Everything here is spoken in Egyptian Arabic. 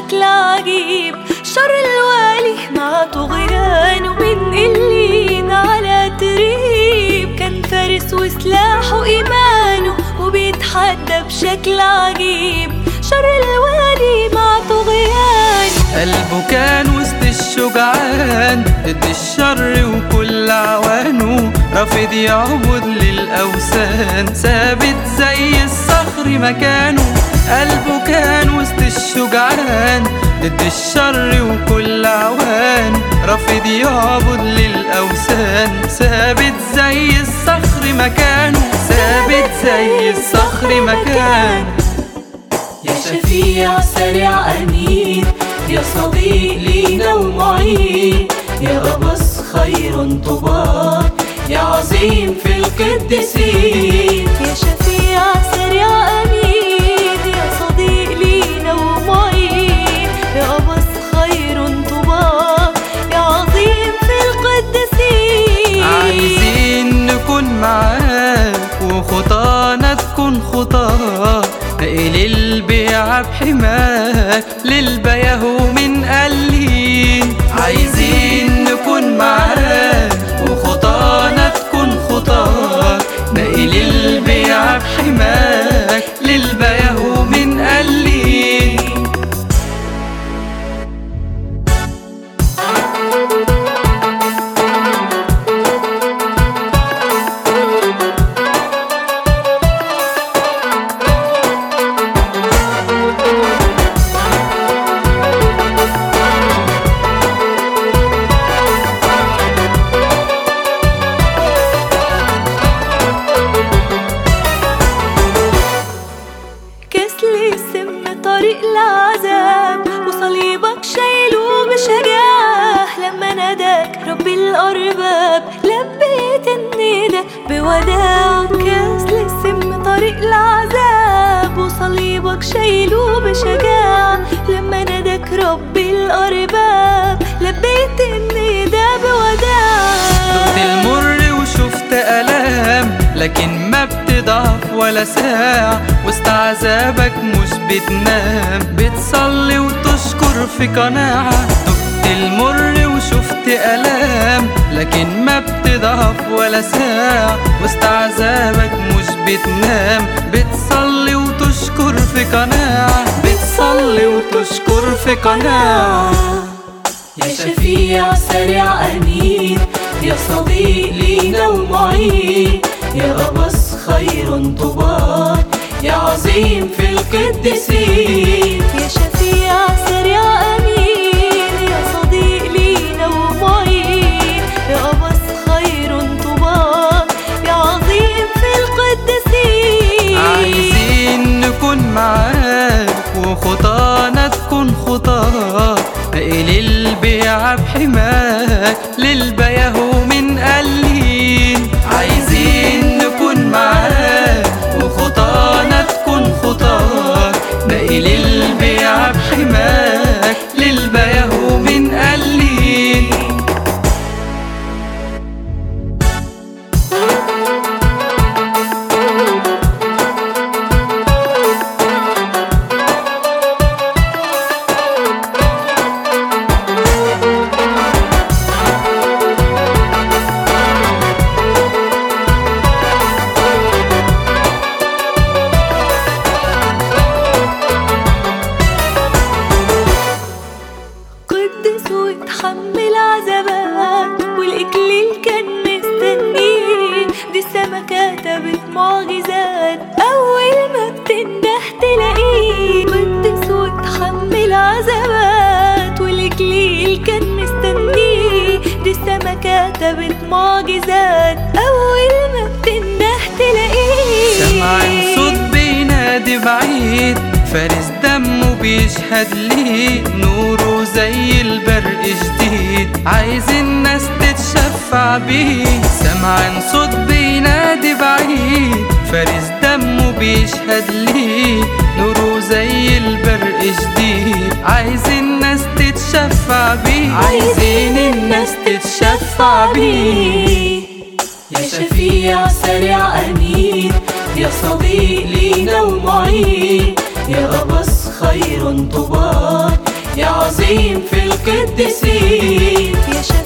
بشكل عجيب شر الوالي مع طغيان ومن قلين على تريب كان فارس وسلاحه إيمانه وبيتحدى بشكل عجيب شر الوالي مع طغيان قلبه كان وسط الشجعان ضد الشر وكل عوانه رافض يعبد للأوثان ثابت زي الصخر مكانه قلبه كان وسط الشجعان ضد الشر وكل عوانه رافض يعبد للأوثان ثابت زي الصخر مكانه ثابت زي الصخر مكانه يا شفيع سريع أمين يا صديق لينا ومعين يا أبص خير طباع يا عظيم في القديسين يا شفيع سريع أمين يا صديق لينا ومعين يا أبص خير طباع يا عظيم في القديسين عايزين نكون معاك وخطانا تكون خطاك نقل البيع بحماك للبيهو من قليل عايزين نكون معاك وخطانا تكون خطاك نقل البيع بحماك للبيهو من قليل كسل السم طريق العذاب وصليبك شايله بشجاعة لما ناداك رب الأرباب لبيت الندى بوداع كسل السم طريق العذاب وصليبك شايله بشجاعة لما ناداك رب الأرباب لبيت الندى بوداع دقت المر وشفت ألام لكن ما بتضعف ولا ساعة وسط عذابك مش بتنام بتصلي وتشكر في قناعة دقت المر وشفت ألام لكن ما بتضعف ولا ساعة وسط عذابك مش بتنام بتصلي وتشكر في قناعة بتصلي وتشكر في قناعة يا شفيع سريع أمين يا صديق لينا ومعين يا أبص خير طباع يا عظيم في القديسين يا شفيع سريع أمين يا صديق لينا ومعين يا أبص خير طباع يا عظيم في القديسين عايزين نكون معاك وخطانا تكون خطاك نقل البيع بحماك للبيهو من قليل عايزين نكون معاك وخطانا تكون خطاك نقل البيع بحماك للبيهو من قليل قدس وتحمل عذابات والإكليل كان مستنيه دي السما كتبت معجزات أول ما بتنده تلاقيه قدس وتحمل عذابات والإكليل كان مستنيه دي السما كتبت معجزات أول ما بتنده تلاقيه سمعان صوت بينادي بعيد فارس دمه بيشهد ليه نوره زي البرق جديد عايز الناس تتشفع بيه سمعان صوت بينادي بعيد فارس دمه بيشهد ليه نوره زي البرق جديد عايز الناس تتشفع بيه عايزين الناس تتشفع بيه يا شفيع سريع أمين يا صديق لينا ومعين يا أبص خير طباع نعيم في القديسين يا شفيع